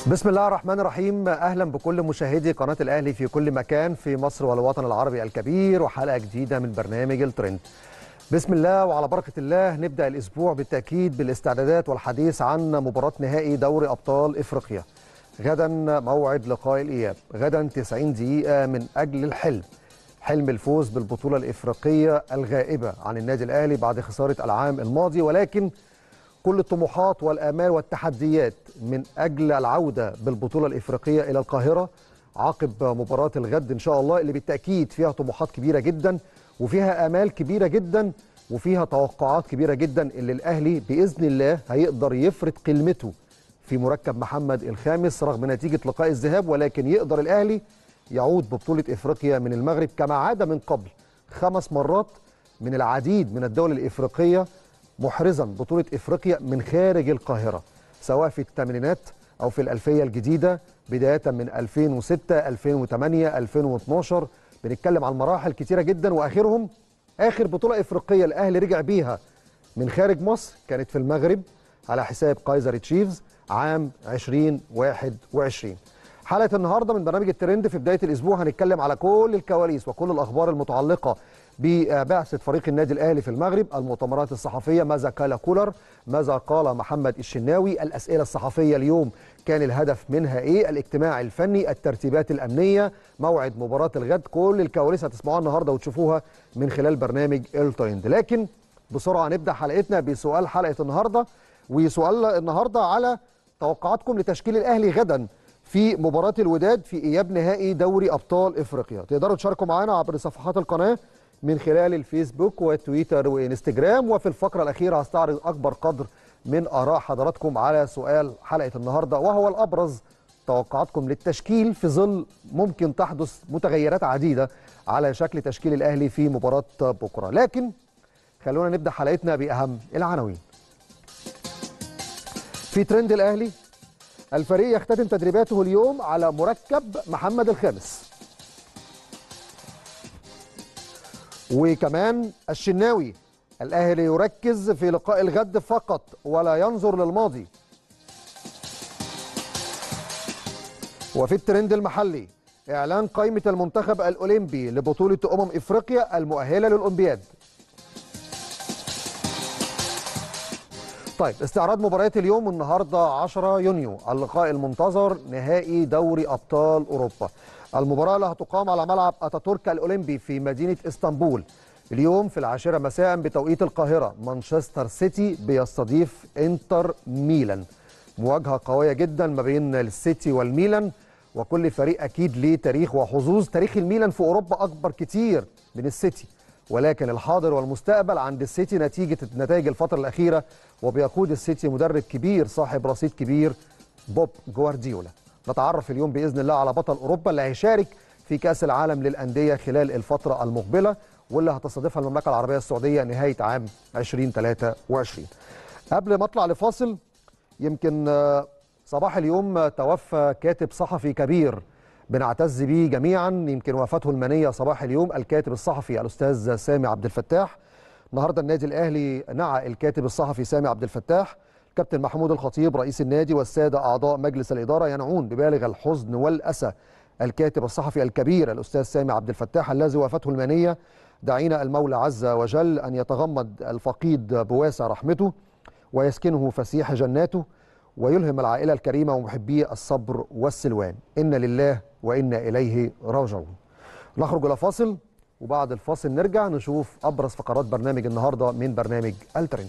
بسم الله الرحمن الرحيم اهلا بكل مشاهدي قناه الاهلي في كل مكان في مصر والوطن العربي الكبير وحلقه جديده من برنامج الترند بسم الله وعلى بركه الله نبدا الاسبوع بالتاكيد بالاستعدادات والحديث عن مباراه نهائي دوري ابطال افريقيا غدا موعد لقاء الاياب غدا 90 دقيقه من اجل الحلم حلم الفوز بالبطوله الافريقيه الغائبه عن النادي الاهلي بعد خساره العام الماضي ولكن كل الطموحات والآمال والتحديات من أجل العودة بالبطولة الإفريقية إلى القاهرة عقب مباراة الغد إن شاء الله اللي بالتأكيد فيها طموحات كبيرة جدا وفيها آمال كبيرة جدا وفيها توقعات كبيرة جدا اللي الأهلي بإذن الله هيقدر يفرض قيمته في مركب محمد الخامس رغم نتيجة لقاء الذهاب ولكن يقدر الأهلي يعود ببطولة إفريقيا من المغرب كما عاد من قبل خمس مرات من العديد من الدول الإفريقية محرزا بطولة إفريقيا من خارج القاهرة سواء في الثمانينات أو في الألفية الجديدة بداية من 2006 2008 2012 بنتكلم عن مراحل كتيرة جدا وآخرهم آخر بطولة إفريقية الأهلي رجع بيها من خارج مصر كانت في المغرب على حساب كايزر تشيفز عام 2021 حلقة النهاردة من برنامج الترند في بداية الأسبوع هنتكلم على كل الكواليس وكل الأخبار المتعلقة ببعثة فريق النادي الأهلي في المغرب المؤتمرات الصحفية ماذا قال كولر ماذا قال محمد الشناوي الأسئلة الصحفية اليوم كان الهدف منها إيه الاجتماع الفني الترتيبات الأمنية موعد مباراة الغد كل الكواليس هتسمعوها النهاردة وتشوفوها من خلال برنامج الترند لكن بسرعة نبدأ حلقتنا بسؤال حلقة النهاردة وسؤال النهاردة على توقعاتكم لتشكيل الأهلي غدا في مباراة الوداد في إياب نهائي دوري أبطال إفريقيا تقدروا تشاركوا معنا عبر صفحات القناة من خلال الفيسبوك وتويتر وانستجرام وفي الفقرة الأخيرة هستعرض أكبر قدر من آراء حضراتكم على سؤال حلقة النهاردة وهو الأبرز توقعاتكم للتشكيل في ظل ممكن تحدث متغيرات عديدة على شكل تشكيل الأهلي في مباراة بكرة لكن خلونا نبدأ حلقتنا بأهم العناوين في ترند الأهلي الفريق يختتم تدريباته اليوم على مركب محمد الخامس وكمان الشناوي الاهلي يركز في لقاء الغد فقط ولا ينظر للماضي وفي الترند المحلي اعلان قائمه المنتخب الاولمبي لبطوله امم افريقيا المؤهله للاولمبياد طيب استعراض مباريات اليوم النهارده 10 يونيو اللقاء المنتظر نهائي دوري ابطال اوروبا المباراة اللي هتقام على ملعب أتاتورك الأولمبي في مدينة اسطنبول اليوم في العاشرة مساء بتوقيت القاهرة مانشستر سيتي بيستضيف انتر ميلان مواجهة قوية جدا ما بين السيتي والميلان وكل فريق أكيد ليه تاريخ وحظوظ تاريخ الميلان في أوروبا أكبر كتير من السيتي ولكن الحاضر والمستقبل عند السيتي نتيجة نتائج الفترة الأخيرة وبيقود السيتي مدرب كبير صاحب رصيد كبير بوب جوارديولا نتعرف اليوم باذن الله على بطل اوروبا اللي هيشارك في كاس العالم للانديه خلال الفتره المقبله واللي هتستضيفها المملكه العربيه السعوديه نهايه عام 2023 قبل ما اطلع لفاصل يمكن صباح اليوم توفى كاتب صحفي كبير بنعتز بيه جميعا يمكن وفاته المنيه صباح اليوم الكاتب الصحفي الاستاذ سامي عبد الفتاح النهارده النادي الاهلي نعى الكاتب الصحفي سامي عبد الفتاح كابتن محمود الخطيب رئيس النادي والساده اعضاء مجلس الاداره ينعون ببالغ الحزن والاسى الكاتب الصحفي الكبير الاستاذ سامي عبد الفتاح الذي وافته المنيه دعينا المولى عز وجل ان يتغمد الفقيد بواسع رحمته ويسكنه فسيح جناته ويلهم العائله الكريمه ومحبيه الصبر والسلوان ان لله وانا اليه راجعون نخرج الى فاصل وبعد الفاصل نرجع نشوف ابرز فقرات برنامج النهارده من برنامج الترند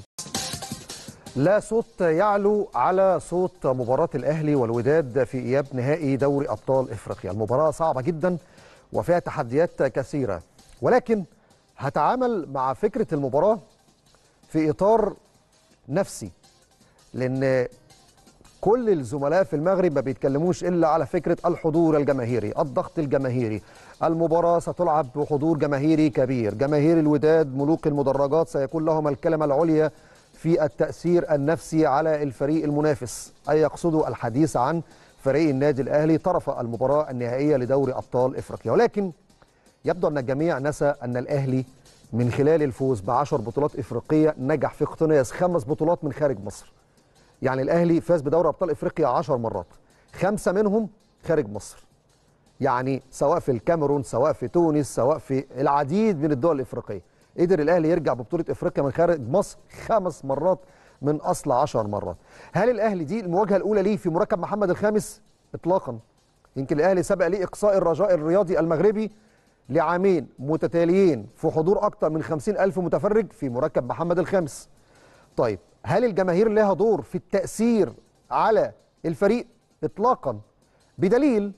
لا صوت يعلو على صوت مباراة الأهلي والوداد في إياب نهائي دوري أبطال إفريقيا المباراة صعبة جدا وفيها تحديات كثيرة ولكن هتعامل مع فكرة المباراة في إطار نفسي لأن كل الزملاء في المغرب ما بيتكلموش إلا على فكرة الحضور الجماهيري الضغط الجماهيري المباراة ستلعب بحضور جماهيري كبير جماهير الوداد ملوك المدرجات سيكون لهم الكلمة العليا في التأثير النفسي على الفريق المنافس أي يقصدوا الحديث عن فريق النادي الأهلي طرف المباراة النهائية لدوري أبطال إفريقيا ولكن يبدو أن الجميع نسى أن الأهلي من خلال الفوز بعشر بطولات إفريقية نجح في اقتناص خمس بطولات من خارج مصر يعني الأهلي فاز بدوري أبطال إفريقيا عشر مرات خمسه منهم خارج مصر يعني سواء في الكاميرون سواء في تونس سواء في العديد من الدول الافريقيه قدر الاهلي يرجع ببطوله افريقيا من خارج مصر خمس مرات من اصل عشر مرات هل الاهلي دي المواجهه الاولى ليه في مركب محمد الخامس اطلاقا يمكن الاهلي سبق ليه اقصاء الرجاء الرياضي المغربي لعامين متتاليين في حضور اكثر من 50 الف متفرج في مركب محمد الخامس طيب هل الجماهير لها دور في التاثير على الفريق اطلاقا بدليل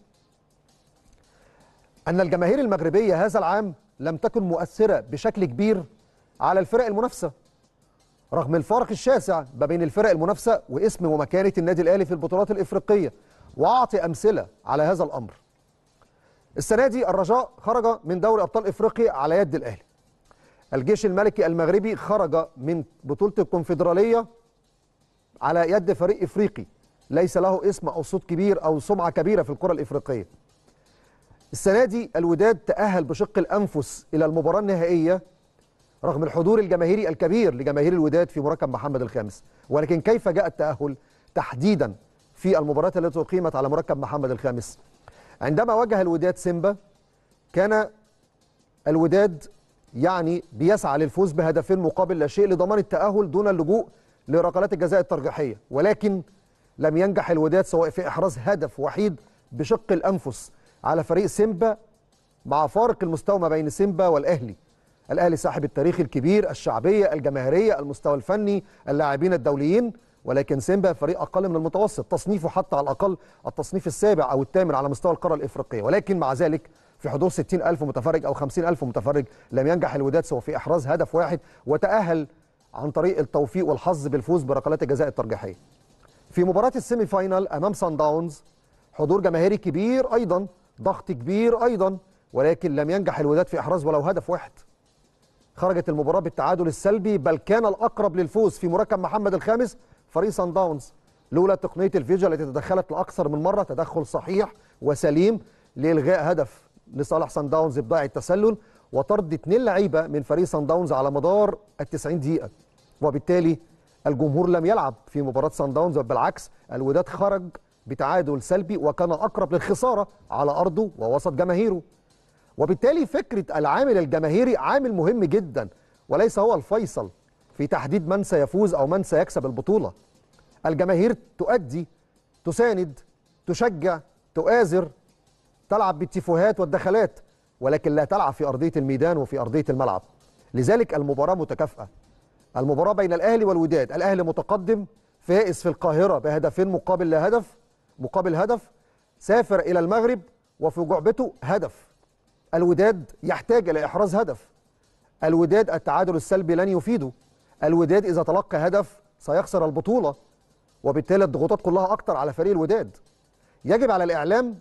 ان الجماهير المغربيه هذا العام لم تكن مؤثره بشكل كبير على الفرق المنافسه رغم الفارق الشاسع ما بين الفرق المنافسه واسم ومكانه النادي الاهلي في البطولات الافريقيه واعطي امثله على هذا الامر السنه دي الرجاء خرج من دوري ابطال افريقيا على يد الاهلي الجيش الملكي المغربي خرج من بطوله الكونفدراليه على يد فريق افريقي ليس له اسم او صوت كبير او سمعه كبيره في الكره الافريقيه السنه دي الوداد تاهل بشق الانفس الى المباراه النهائيه رغم الحضور الجماهيري الكبير لجماهير الوداد في مركب محمد الخامس ولكن كيف جاء التاهل تحديدا في المباراه التي اقيمت على مركب محمد الخامس عندما واجه الوداد سيمبا كان الوداد يعني بيسعى للفوز بهدفين مقابل لا شيء لضمان التاهل دون اللجوء لركلات الجزاء الترجيحيه ولكن لم ينجح الوداد سواء في احراز هدف وحيد بشق الانفس على فريق سيمبا مع فارق المستوى ما بين سيمبا والاهلي الاهلي صاحب التاريخ الكبير الشعبيه الجماهيريه المستوى الفني اللاعبين الدوليين ولكن سيمبا فريق اقل من المتوسط تصنيفه حتى على الاقل التصنيف السابع او الثامن على مستوى القاره الافريقيه ولكن مع ذلك في حضور 60 ألف متفرج أو 50 ألف متفرج لم ينجح الوداد سوى في إحراز هدف واحد وتأهل عن طريق التوفيق والحظ بالفوز بركلات الجزاء الترجيحية في مباراة السيمي فاينال أمام سان داونز حضور جماهيري كبير أيضا ضغط كبير أيضا ولكن لم ينجح الوداد في إحراز ولو هدف واحد خرجت المباراة بالتعادل السلبي بل كان الأقرب للفوز في مركب محمد الخامس فريق سان داونز لولا تقنية الفيديو التي تدخلت لأكثر من مرة تدخل صحيح وسليم لإلغاء هدف لصالح سان داونز بضاع التسلل وطرد اثنين لعيبة من فريق سان داونز على مدار ال 90 دقيقة وبالتالي الجمهور لم يلعب في مباراة سان داونز بالعكس الوداد خرج بتعادل سلبي وكان أقرب للخسارة على أرضه ووسط جماهيره وبالتالي فكرة العامل الجماهيري عامل مهم جدا وليس هو الفيصل في تحديد من سيفوز أو من سيكسب البطولة الجماهير تؤدي تساند تشجع تؤازر تلعب بالتيفوهات والدخلات ولكن لا تلعب في أرضية الميدان وفي أرضية الملعب لذلك المباراة متكافئة المباراة بين الأهلي والوداد الأهلي متقدم فائز في القاهرة بهدفين مقابل لا هدف مقابل هدف سافر إلى المغرب وفي جعبته هدف الوداد يحتاج إلى إحراز هدف الوداد التعادل السلبي لن يفيده الوداد إذا تلقى هدف سيخسر البطولة وبالتالي الضغوطات كلها أكتر على فريق الوداد يجب على الإعلام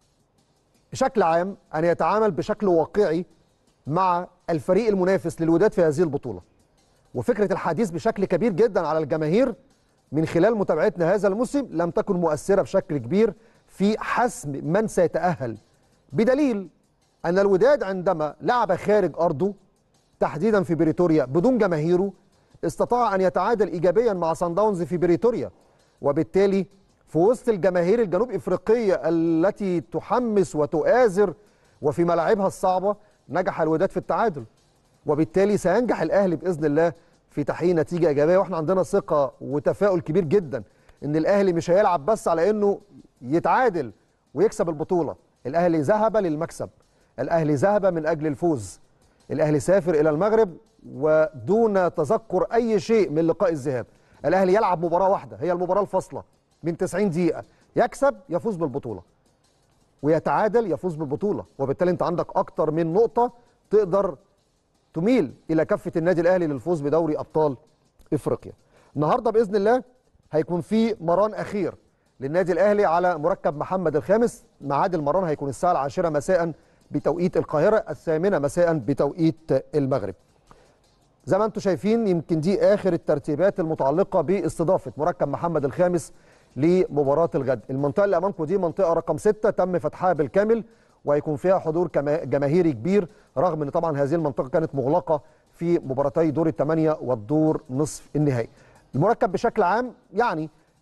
بشكل عام أن يتعامل بشكل واقعي مع الفريق المنافس للوداد في هذه البطولة وفكرة الحديث بشكل كبير جدا على الجماهير من خلال متابعتنا هذا الموسم لم تكن مؤثرة بشكل كبير في حسم من سيتأهل بدليل أن الوداد عندما لعب خارج أرضه تحديدا في بريتوريا بدون جماهيره استطاع أن يتعادل إيجابيا مع سان داونز في بريتوريا وبالتالي في وسط الجماهير الجنوب إفريقية التي تحمس وتؤازر وفي ملاعبها الصعبة نجح الوداد في التعادل وبالتالي سينجح الأهلي بإذن الله في تحقيق نتيجة إيجابية وإحنا عندنا ثقة وتفاؤل كبير جدا إن الأهلي مش هيلعب بس على إنه يتعادل ويكسب البطولة الأهلي ذهب للمكسب الأهلي ذهب من أجل الفوز الأهلي سافر إلى المغرب ودون تذكر أي شيء من لقاء الذهاب الأهلي يلعب مباراة واحدة هي المباراة الفاصلة من 90 دقيقة يكسب يفوز بالبطولة ويتعادل يفوز بالبطولة وبالتالي أنت عندك أكتر من نقطة تقدر تميل إلى كفة النادي الأهلي للفوز بدوري أبطال إفريقيا النهاردة بإذن الله هيكون في مران أخير للنادي الأهلي على مركب محمد الخامس ميعاد المران هيكون الساعة العاشرة مساء بتوقيت القاهرة الثامنة مساء بتوقيت المغرب زي ما انتم شايفين يمكن دي آخر الترتيبات المتعلقة باستضافة مركب محمد الخامس لمباراة الغد المنطقة اللي أمامكم دي منطقة رقم 6 تم فتحها بالكامل وهيكون فيها حضور جماهيري كبير رغم ان طبعا هذه المنطقة كانت مغلقة في مباراتي دور الثمانية والدور نصف النهائي المركب بشكل عام يعني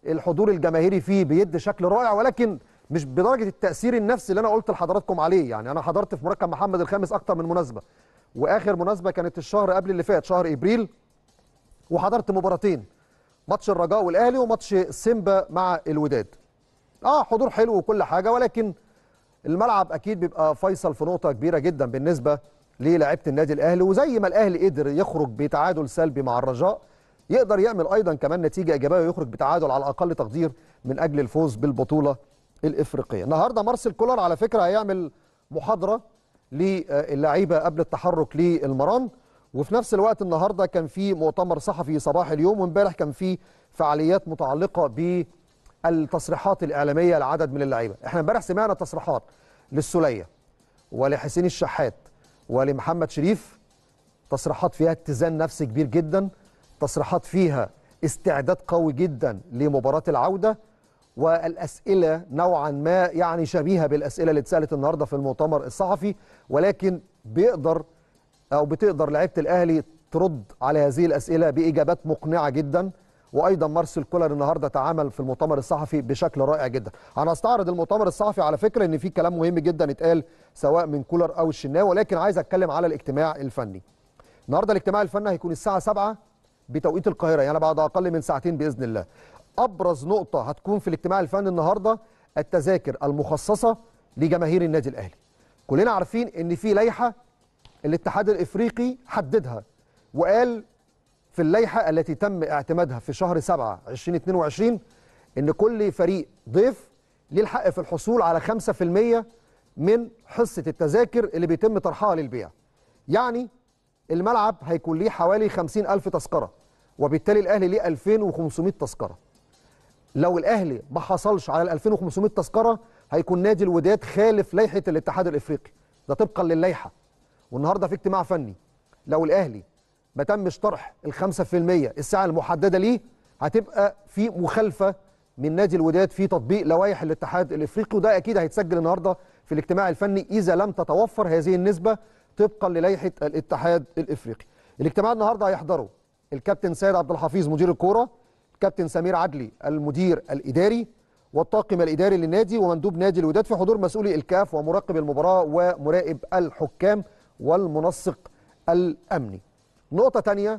الحضور الجماهيري فيه بيدي شكل رائع ولكن مش بدرجه التاثير النفسي اللي انا قلت لحضراتكم عليه يعني انا حضرت في مركب محمد الخامس اكتر من مناسبه واخر مناسبه كانت الشهر قبل اللي فات شهر ابريل وحضرت مباراتين ماتش الرجاء والاهلي وماتش سيمبا مع الوداد اه حضور حلو وكل حاجه ولكن الملعب اكيد بيبقى فيصل في نقطه كبيره جدا بالنسبه للاعيبه النادي الاهلي وزي ما الاهلي قدر يخرج بتعادل سلبي مع الرجاء يقدر يعمل ايضا كمان نتيجه ايجابيه ويخرج بتعادل على اقل تقدير من اجل الفوز بالبطوله الافريقيه النهارده مارسيل كولر على فكره هيعمل محاضره للعيبه قبل التحرك للمران وفي نفس الوقت النهارده كان في مؤتمر صحفي صباح اليوم وامبارح كان في فعاليات متعلقه بالتصريحات الاعلاميه لعدد من اللعيبه احنا امبارح سمعنا تصريحات للسوليه ولحسين الشحات ولمحمد شريف تصريحات فيها اتزان نفسي كبير جدا تصريحات فيها استعداد قوي جدا لمباراه العوده والاسئله نوعا ما يعني شبيهه بالاسئله اللي اتسالت النهارده في المؤتمر الصحفي ولكن بيقدر او بتقدر لعيبه الاهلي ترد على هذه الاسئله باجابات مقنعه جدا وايضا مارسيل كولر النهارده تعامل في المؤتمر الصحفي بشكل رائع جدا انا استعرض المؤتمر الصحفي على فكره ان في كلام مهم جدا اتقال سواء من كولر او الشناوي ولكن عايز اتكلم على الاجتماع الفني النهارده الاجتماع الفني هيكون الساعه 7 بتوقيت القاهره يعني بعد اقل من ساعتين باذن الله ابرز نقطه هتكون في الاجتماع الفني النهارده التذاكر المخصصه لجماهير النادي الاهلي كلنا عارفين ان في لائحه الاتحاد الافريقي حددها وقال في اللائحه التي تم اعتمادها في شهر 7 2022 ان كل فريق ضيف ليه الحق في الحصول على 5% من حصه التذاكر اللي بيتم طرحها للبيع يعني الملعب هيكون ليه حوالي 50000 تذكره وبالتالي الاهلي ليه 2500 تذكره لو الاهلي ما حصلش على ال 2500 تذكره هيكون نادي الوداد خالف لائحه الاتحاد الافريقي ده طبقا للائحه والنهارده في اجتماع فني لو الاهلي ما تمش طرح ال 5% الساعه المحدده ليه هتبقى في مخالفه من نادي الوداد في تطبيق لوائح الاتحاد الافريقي وده اكيد هيتسجل النهارده في الاجتماع الفني اذا لم تتوفر هذه النسبه طبقا للائحه الاتحاد الافريقي. الاجتماع النهارده هيحضره الكابتن سيد عبد الحفيظ مدير الكوره، الكابتن سمير عدلي المدير الاداري والطاقم الاداري للنادي ومندوب نادي الوداد في حضور مسؤولي الكاف ومراقب المباراه ومراقب الحكام والمنسق الامني. نقطه ثانيه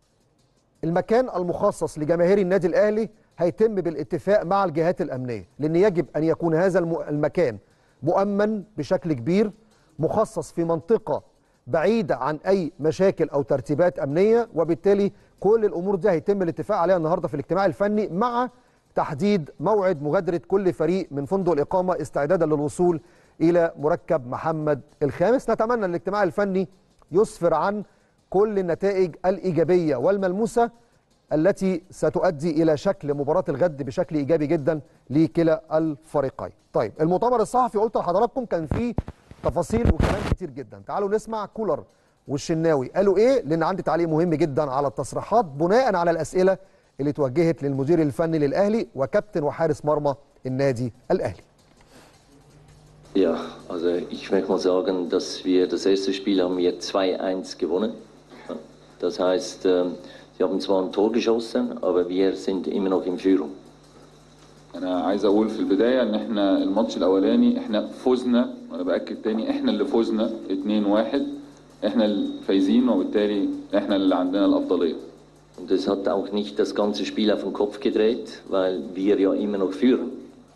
المكان المخصص لجماهير النادي الاهلي هيتم بالاتفاق مع الجهات الامنيه لان يجب ان يكون هذا المكان مؤمن بشكل كبير مخصص في منطقه بعيده عن اي مشاكل او ترتيبات امنيه وبالتالي كل الامور دي هيتم الاتفاق عليها النهارده في الاجتماع الفني مع تحديد موعد مغادره كل فريق من فندق الاقامه استعدادا للوصول الى مركب محمد الخامس نتمنى الاجتماع الفني يسفر عن كل النتائج الايجابيه والملموسه التي ستؤدي الى شكل مباراه الغد بشكل ايجابي جدا لكلا الفريقين. طيب المؤتمر الصحفي قلت لحضراتكم كان فيه تفاصيل وكلام كتير جدا، تعالوا نسمع كولر والشناوي قالوا ايه؟ لان عندي تعليق مهم جدا على التصريحات بناء على الاسئله اللي توجهت للمدير الفني للاهلي وكابتن وحارس مرمى النادي الاهلي. Ja, also ich möchte mal sagen, dass wir das erste Spiel haben wir 2-1 gewonnen. Das heißt, sie haben zwar ein Tor geschossen, aber wir sind immer noch in Führung. انا عايز اقول في البدايه ان احنا الماتش الاولاني احنا فزنا وانا باكد تاني احنا اللي فزنا 2-1 احنا الفايزين وبالتالي احنا اللي عندنا الافضليه Und es hat auch nicht das ganze Spiel auf den Kopf gedreht, weil wir ja immer noch führen.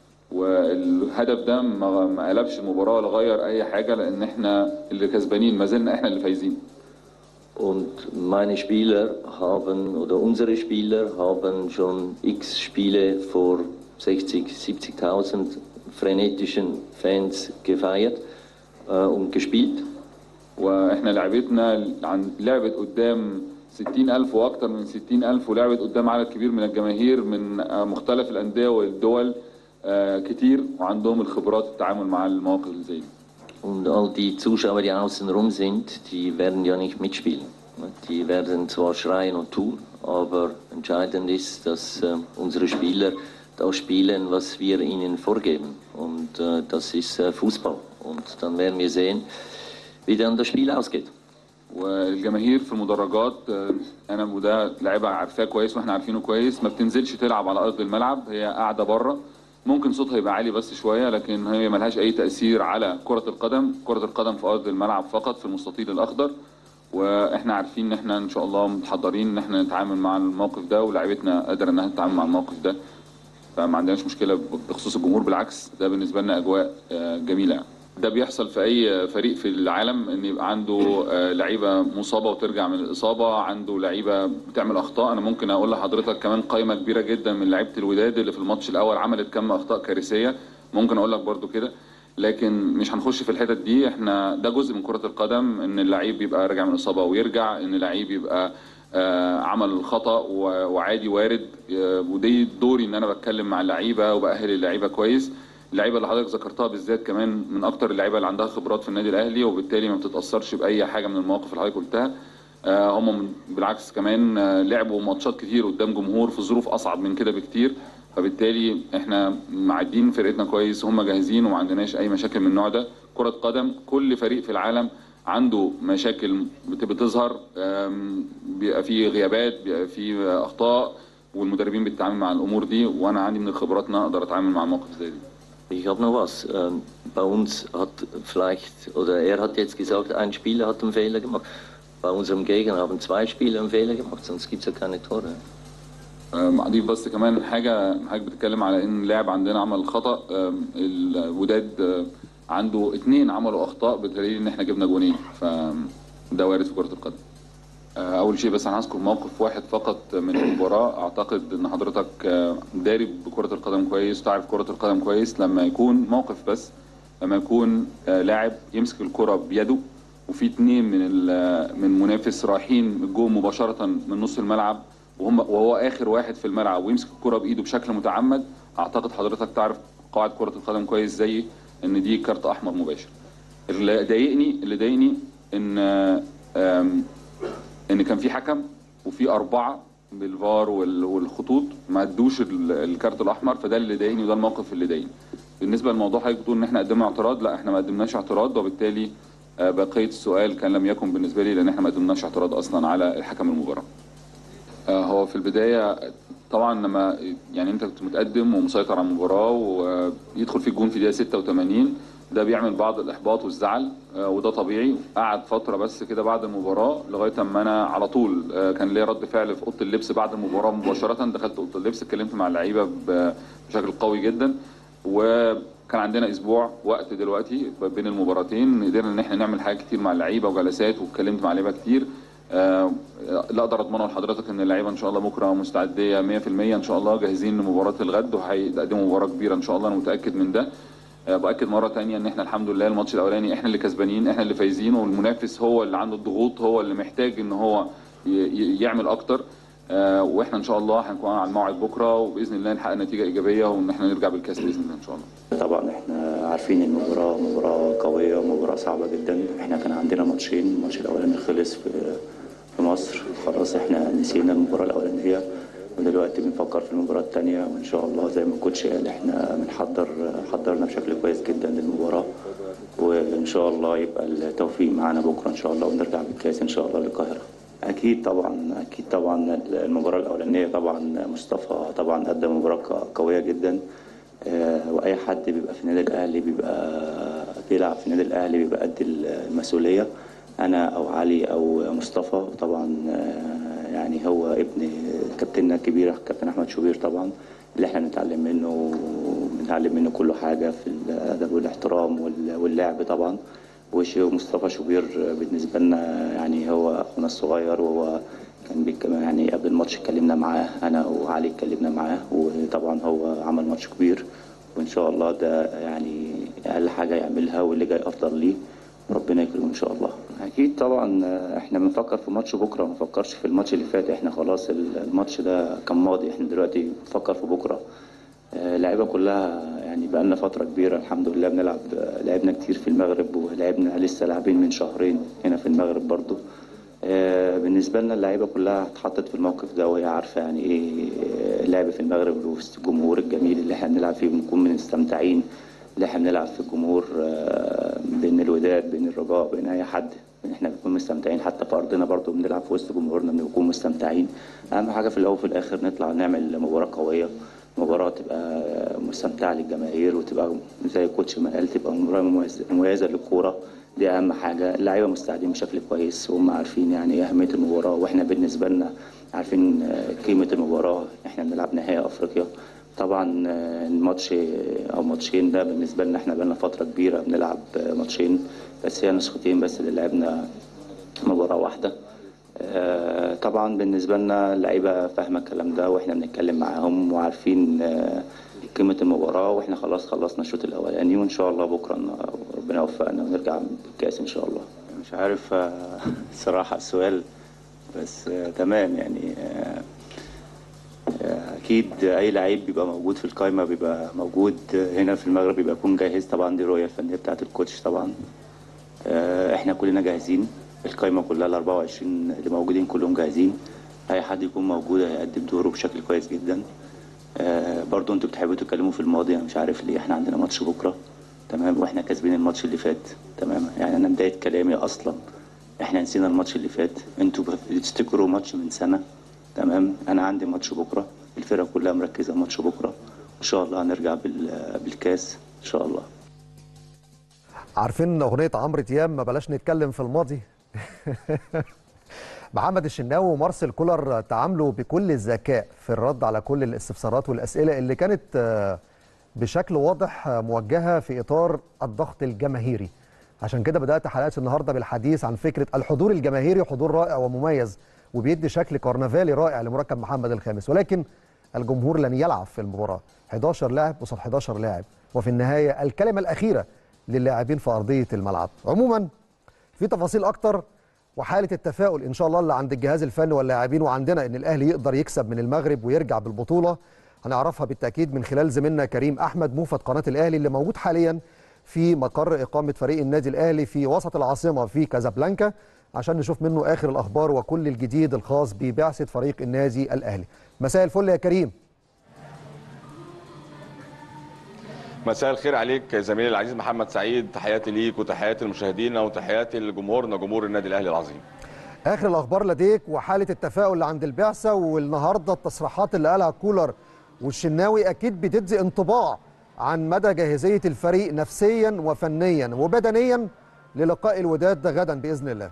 والهدف ده ما ما قلبش المباراه ولا غير اي حاجه لان احنا اللي كسبانين ما زلنا احنا اللي فايزين Und meine Spieler haben, oder unsere Spieler haben schon x Spiele vor 60, 70.000 frenetischen Fans gefeiert äh, und gespielt. واحنا لعبتنا عن لعبت قدام 60000 واكتر من 60000 ولعبت قدام عدد كبير من الجماهير من آه، مختلف الانديه والدول آه، كتير وعندهم الخبرات التعامل مع المواقف اللي زي دي Und all die Zuschauer, die außen rum sind, die werden ja nicht mitspielen. Die werden zwar schreien und tun, aber entscheidend ist, dass äh, unsere Spieler das spielen, was wir ihnen vorgeben. Und äh, das ist äh, Fußball. Und dann werden wir sehen, wie dann das Spiel ausgeht. والجماهير في المدرجات آه، انا وده لعيبه عارفاه كويس واحنا عارفينه كويس ما بتنزلش تلعب على ارض الملعب هي قاعده بره ممكن صوتها يبقى عالي بس شويه لكن هي ملهاش اي تاثير على كره القدم كره القدم في ارض الملعب فقط في المستطيل الاخضر واحنا عارفين ان احنا ان شاء الله متحضرين ان احنا نتعامل مع الموقف ده ولاعيبتنا قادره انها تتعامل مع الموقف ده فما عندناش مشكله بخصوص الجمهور بالعكس ده بالنسبه لنا اجواء آه، جميله يعني. ده بيحصل في اي فريق في العالم ان يبقى عنده آه، لعيبه مصابه وترجع من الاصابه عنده لعيبه بتعمل اخطاء انا ممكن اقول لحضرتك كمان قائمه كبيره جدا من لعيبه الوداد اللي في الماتش الاول عملت كم اخطاء كارثيه ممكن اقول لك برضو كده لكن مش هنخش في الحتت دي احنا ده جزء من كره القدم ان اللعيب يبقى راجع من اصابه ويرجع ان اللعيب يبقى آه، عمل خطا و- وعادي وارد آه، ودي دوري ان انا بتكلم مع اللعيبه وباهل اللعيبه كويس اللعيبه اللي حضرتك ذكرتها بالذات كمان من اكتر اللعيبه اللي عندها خبرات في النادي الاهلي وبالتالي ما بتتاثرش باي حاجه من المواقف اللي حضرتك قلتها آه، هم من- بالعكس كمان آه، لعبوا ماتشات كتير قدام جمهور في ظروف اصعب من كده بكتير فبالتالي احنا معدين فرقتنا كويس وهم جاهزين وما عندناش اي مشاكل من النوع ده كره قدم كل فريق في العالم عنده مشاكل بت- بتظهر آم، بيبقى فيه غيابات بيبقى فيه اخطاء والمدربين بتتعامل مع الامور دي وانا عندي من الخبرات ان أنا اقدر اتعامل مع المواقف زي دي Ich habe noch was. Ähm, bei uns hat vielleicht, oder er hat jetzt gesagt, ein Spieler hat einen Fehler gemacht. Bei unserem Gegner haben zwei Spieler einen Fehler gemacht, sonst gibt es ja keine Tore. أم، اضيف بس كمان حاجه حضرتك بتتكلم على ان لاعب عندنا عمل خطا أم، الوداد أم، عنده اتنين عملوا اخطاء بدليل ان احنا جبنا جونين فده وارد في كره القدم أه، اول شيء بس انا هذكر موقف واحد فقط من المباراه اعتقد ان حضرتك أه، داري بكره القدم كويس تعرف كره القدم كويس لما يكون موقف بس لما يكون أه، لاعب يمسك الكره بيده وفي اتنين من ال- من منافس رايحين الجون مباشره من نص الملعب وهم وهو اخر واحد في الملعب ويمسك الكره بايده بشكل متعمد اعتقد حضرتك تعرف قواعد كره القدم كويس زي ان دي كارت احمر مباشر اللي ضايقني اللي ضايقني ان آم، ان كان في حكم وفي اربعه بالفار وال- والخطوط ما ادوش ال- الكارت الاحمر فده اللي ضايقني وده الموقف اللي ضايقني بالنسبه للموضوع حضرتك بتقول ان احنا قدمنا اعتراض لا احنا ما قدمناش اعتراض وبالتالي آه، بقيه السؤال كان لم يكن بالنسبه لي لان احنا ما قدمناش اعتراض اصلا على الحكم المباراه آه، هو في البدايه طبعا لما يعني انت كنت متقدم ومسيطر على المباراه ويدخل فيك جون في دقيقه 86 ده بيعمل بعض الاحباط والزعل آه، وده طبيعي قعد فتره بس كده بعد المباراه لغايه اما انا على طول آه، كان ليا رد فعل في اوضه اللبس بعد المباراه مباشره دخلت اوضه اللبس اتكلمت مع اللعيبه ب- بشكل قوي جدا وكان عندنا اسبوع وقت دلوقتي بين المباراتين قدرنا ان احنا نعمل حاجات كتير مع اللعيبه وجلسات واتكلمت مع اللعيبه كتير آه، لا اقدر اضمنه لحضرتك ان اللعيبه ان شاء الله بكره مستعديه 100% ان شاء الله جاهزين لمباراه الغد وهيقدموا مباراه كبيره ان شاء الله انا متاكد من ده آه، باكد مره تانية ان احنا الحمد لله الماتش الاولاني احنا اللي كسبانين احنا اللي فايزين والمنافس هو اللي عنده الضغوط هو اللي محتاج ان هو ي- ي- يعمل اكتر آه، واحنا ان شاء الله هنكون على الموعد بكره وباذن الله نحقق نتيجه ايجابيه وان احنا نرجع بالكاس باذن الله ان شاء الله طبعا احنا عارفين المباراة مباراة قوية ومباراة صعبة جدا احنا كان عندنا ماتشين الماتش الاولاني خلص في في مصر خلاص احنا نسينا المباراة الاولانية ودلوقتي بنفكر في المباراة التانية وان شاء الله زي ما الكوتش قال احنا بنحضر حضرنا بشكل كويس جدا للمباراة وان شاء الله يبقى التوفيق معانا بكرة ان شاء الله ونرجع بالكاس ان شاء الله للقاهرة اكيد طبعا اكيد طبعا المباراة الاولانية طبعا مصطفى طبعا قدم مباراة قوية جدا آه، واي حد بيبقى في النادي الاهلي بيبقى بيلعب في النادي الاهلي بيبقى قد المسؤوليه انا او علي او مصطفى طبعا آه، يعني هو ابن كابتننا الكبير كابتن احمد شوبير طبعا اللي احنا بنتعلم منه بنتعلم منه كل حاجه في الادب والاحترام وال- واللعب طبعا وشيء مصطفى شوبير بالنسبه لنا يعني هو اخونا الصغير وهو كان بيك- يعني قبل الماتش اتكلمنا معاه انا وعلي اتكلمنا معاه وطبعا هو عمل ماتش كبير وان شاء الله ده يعني اقل حاجه يعملها واللي جاي افضل ليه ربنا يكرمه ان شاء الله اكيد طبعا احنا بنفكر في ماتش بكره ما نفكرش في الماتش اللي فات احنا خلاص الماتش ده كان ماضي احنا دلوقتي بنفكر في بكره آه، اللعيبه كلها يعني بقى لنا فتره كبيره الحمد لله بنلعب آه، لعبنا كتير في المغرب ولعبنا لسه لاعبين من شهرين هنا في المغرب برضو آه، بالنسبه لنا اللعيبه كلها اتحطت في الموقف ده وهي عارفه يعني ايه آه، اللعب في المغرب وسط الجمهور الجميل اللي احنا بنلعب فيه بنكون مستمتعين اللي احنا بنلعب في الجمهور آه، بين الوداد بين الرجاء بين اي حد احنا بنكون مستمتعين حتى في ارضنا برضو بنلعب في وسط جمهورنا بنكون مستمتعين اهم حاجه في الاول وفي الاخر نطلع نعمل مباراه قويه مباراه تبقى مستمتعه للجماهير وتبقى زي الكوتش ما قال تبقى مباراه مميزه مميزة للكوره دي اهم حاجه اللعيبه مستعدين بشكل كويس وهم عارفين يعني ايه اهميه المباراه واحنا بالنسبه لنا عارفين آه، قيمه المباراه احنا بنلعب نهائي افريقيا طبعا آه، الماتش او ماتشين ده بالنسبه لنا احنا بقالنا فتره كبيره بنلعب آه، ماتشين بس هي نسختين بس اللي لعبنا مباراه واحده آه، طبعا بالنسبه لنا اللعيبه فاهمه الكلام ده واحنا بنتكلم معاهم وعارفين آه، قيمه المباراه واحنا خلاص خلصنا الشوط الاولاني وان شاء الله بكره ن- ربنا يوفقنا ونرجع بالكاس ان شاء الله مش عارف آه، الصراحه السؤال بس آه، تمام يعني آه، اكيد اي لعيب بيبقى موجود في القائمه بيبقى موجود هنا في المغرب بيبقى يكون جاهز طبعا دي الرؤيه الفنيه بتاعه الكوتش طبعا آه، احنا كلنا جاهزين القائمه كلها ال 24 اللي موجودين كلهم جاهزين اي حد يكون موجود هيقدم دوره بشكل كويس جدا آه، برضو انتوا بتحبوا تتكلموا في الماضي انا مش عارف ليه احنا عندنا ماتش بكره تمام واحنا كاسبين الماتش اللي فات تمام يعني انا بدايه كلامي اصلا احنا نسينا الماتش اللي فات انتوا بتفتكروا ماتش من سنه تمام انا عندي ماتش بكره الفرقه كلها مركزه ماتش بكره ان شاء الله هنرجع بال- بالكاس ان شاء الله عارفين اغنيه عمرو دياب ما بلاش نتكلم في الماضي محمد الشناوي ومارسيل كولر تعاملوا بكل الذكاء في الرد على كل الاستفسارات والاسئله اللي كانت آه، بشكل واضح آه، موجهه في اطار الضغط الجماهيري عشان كده بدات حلقات النهارده بالحديث عن فكره الحضور الجماهيري حضور رائع ومميز وبيدي شكل كرنفالي رائع لمركب محمد الخامس ولكن الجمهور لن يلعب في المباراه 11 لاعب قصاد 11 لاعب وفي النهايه الكلمه الاخيره للاعبين في ارضيه الملعب عموما في تفاصيل اكتر وحاله التفاؤل ان شاء الله اللي عند الجهاز الفني واللاعبين وعندنا ان الاهلي يقدر يكسب من المغرب ويرجع بالبطوله هنعرفها بالتاكيد من خلال زميلنا كريم احمد موفد قناه الاهلي اللي موجود حاليا في مقر اقامه فريق النادي الاهلي في وسط العاصمه في كازابلانكا عشان نشوف منه اخر الاخبار وكل الجديد الخاص ببعثه فريق النادي الاهلي مساء الفل يا كريم مساء الخير عليك زميلي العزيز محمد سعيد تحياتي ليك وتحياتي لمشاهدينا وتحياتي لجمهورنا جمهور النادي الاهلي العظيم اخر الاخبار لديك وحاله التفاؤل اللي عند البعثه والنهارده التصريحات اللي قالها كولر والشناوي اكيد بتدي انطباع عن مدى جاهزيه الفريق نفسيا وفنيا وبدنيا للقاء الوداد غدا باذن الله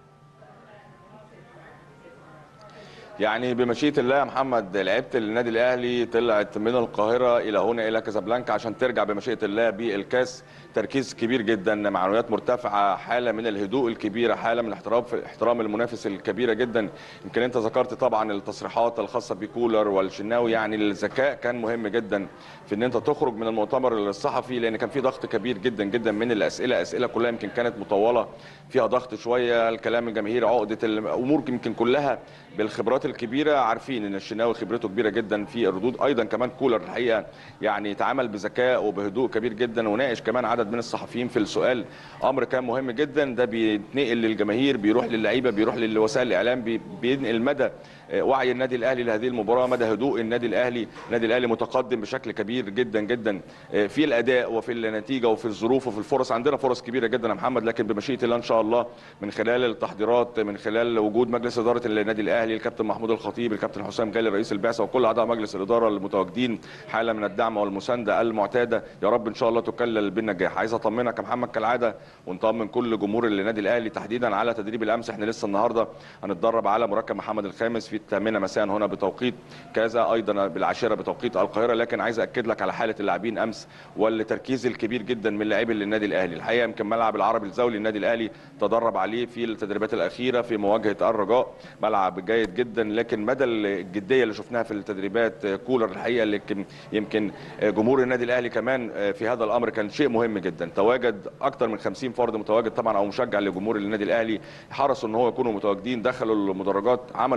يعني بمشيئه الله يا محمد لعيبه النادي الاهلي طلعت من القاهره الى هنا الى كازابلانكا عشان ترجع بمشيئه الله بالكاس تركيز كبير جدا معنويات مرتفعه حاله من الهدوء الكبيره حاله من الاحترام في احترام المنافس الكبيره جدا يمكن انت ذكرت طبعا التصريحات الخاصه بكولر والشناوي يعني الذكاء كان مهم جدا في ان انت تخرج من المؤتمر الصحفي لان كان في ضغط كبير جدا جدا من الاسئله اسئله كلها يمكن كانت مطوله فيها ضغط شويه الكلام الجماهيري عقده الامور يمكن كلها بالخبرات الكبيره عارفين ان الشناوي خبرته كبيره جدا في الردود ايضا كمان كولر الحقيقه يعني تعامل بذكاء وبهدوء كبير جدا وناقش كمان عدد من الصحفيين في السؤال امر كان مهم جدا ده بيتنقل للجماهير بيروح للعيبه بيروح لوسائل الاعلام بي- بينقل مدى آه، وعي النادي الاهلي لهذه المباراه مدى هدوء النادي الاهلي النادي الاهلي متقدم بشكل كبير جدا جدا آه، في الاداء وفي النتيجه وفي الظروف وفي الفرص عندنا فرص كبيره جدا يا محمد لكن بمشيئه الله ان شاء الله من خلال التحضيرات من خلال وجود مجلس اداره النادي الاهلي الكابتن محمود الخطيب الكابتن حسام جالي رئيس البعثه وكل اعضاء مجلس الاداره المتواجدين حاله من الدعم والمسانده المعتاده يا رب ان شاء الله تكلل بالنجاح عايز اطمنك يا محمد كالعاده ونطمن كل جمهور النادي الاهلي تحديدا على تدريب الامس احنا لسه النهارده هنتدرب على مركب محمد الخامس في الثامنه مساء هنا بتوقيت كذا ايضا بالعاشره بتوقيت القاهره لكن عايز اكد لك على حاله اللاعبين امس والتركيز الكبير جدا من لاعبي النادي الاهلي الحقيقه يمكن ملعب العربي الزولي النادي الاهلي تدرب عليه في التدريبات الاخيره في مواجهه الرجاء ملعب جيد جدا لكن مدى الجديه اللي شفناها في التدريبات كولر الحقيقه اللي يمكن- يمكن جمهور النادي الاهلي كمان في هذا الامر كان شيء مهم جدا تواجد اكثر من 50 فرد متواجد طبعا او مشجع لجمهور النادي الاهلي حرصوا ان هو يكونوا متواجدين دخلوا المدرجات عملوا حاله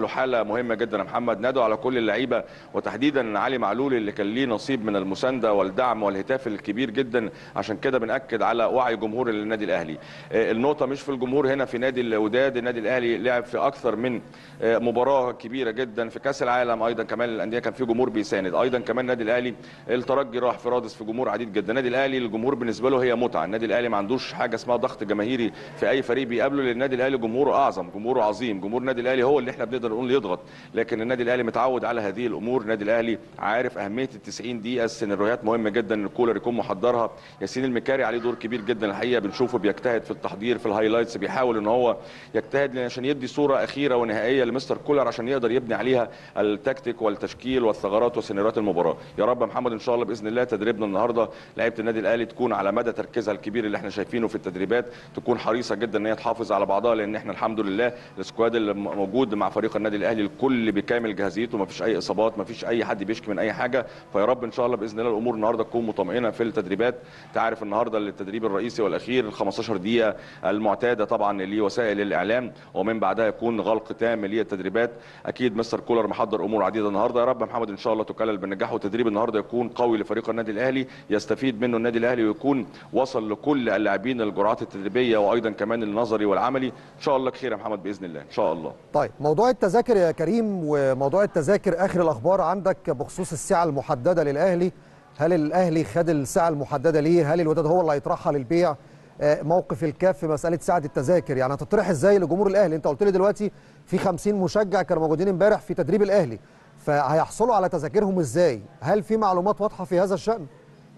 مهمه جدا يا محمد نادوا على كل اللعيبه وتحديدا علي معلول اللي كان ليه نصيب من المسانده والدعم والهتاف الكبير جدا عشان كده بناكد على وعي جمهور النادي الاهلي آه، النقطه مش في الجمهور هنا في نادي الوداد النادي الاهلي لعب في اكثر من آه، مباراه كبيره جدا في كاس العالم ايضا كمان الانديه كان في جمهور بيساند ايضا كمان النادي الاهلي الترجي راح في رادس في جمهور عديد جدا النادي الاهلي الجمهور بالنسبه له هي متعه النادي الاهلي ما عندوش حاجه اسمها ضغط جماهيري في اي فريق بيقابله لان النادي الاهلي جمهوره اعظم جمهوره عظيم جمهور النادي الاهلي هو اللي احنا بنقدر نقول يضغط لكن النادي الاهلي متعود على هذه الامور النادي الاهلي عارف اهميه ال 90 دقيقه السيناريوهات مهمه جدا ان الكولر يكون محضرها ياسين المكاري عليه دور كبير جدا الحقيقه بنشوفه بيجتهد في التحضير في الهايلايتس بيحاول ان هو يجتهد عشان يدي صوره اخيره ونهائيه لمستر كولر عشان يقدر يبني عليها التكتيك والتشكيل والثغرات وسيناريوهات المباراه يا رب يا محمد ان شاء الله باذن الله تدريبنا النهارده لعيبه النادي الاهلي تكون على مدى تركيزها الكبير اللي احنا شايفينه في التدريبات تكون حريصه جدا ان هي تحافظ على بعضها لان احنا الحمد لله السكواد اللي موجود مع فريق النادي الاهلي الكل بكامل جاهزيته ما فيش اي اصابات ما فيش اي حد بيشكي من اي حاجه فيا رب ان شاء الله باذن الله الامور النهارده تكون مطمئنه في التدريبات انت عارف النهارده التدريب الرئيسي والاخير ال 15 دقيقه المعتاده طبعا لوسائل الاعلام ومن بعدها يكون غلق تام للتدريبات اكيد مستر كولر محضر امور عديده النهارده يا رب يا محمد ان شاء الله تكلل بالنجاح والتدريب النهارده يكون قوي لفريق النادي الاهلي يستفيد منه النادي الاهلي ويكون وصل لكل اللاعبين الجرعات التدريبيه وايضا كمان النظري والعملي ان شاء الله خير يا محمد باذن الله ان شاء الله طيب موضوع التذاكر يا كريم وموضوع التذاكر اخر الاخبار عندك بخصوص السعه المحدده للاهلي هل الاهلي خد السعه المحدده ليه هل الوداد هو اللي هيطرحها للبيع آه، موقف الكاف في مساله سعه التذاكر يعني هتطرح ازاي لجمهور الاهلي انت قلت لي دلوقتي في 50 مشجع كانوا موجودين امبارح في تدريب الاهلي فهيحصلوا على تذاكرهم ازاي هل في معلومات واضحه في هذا الشان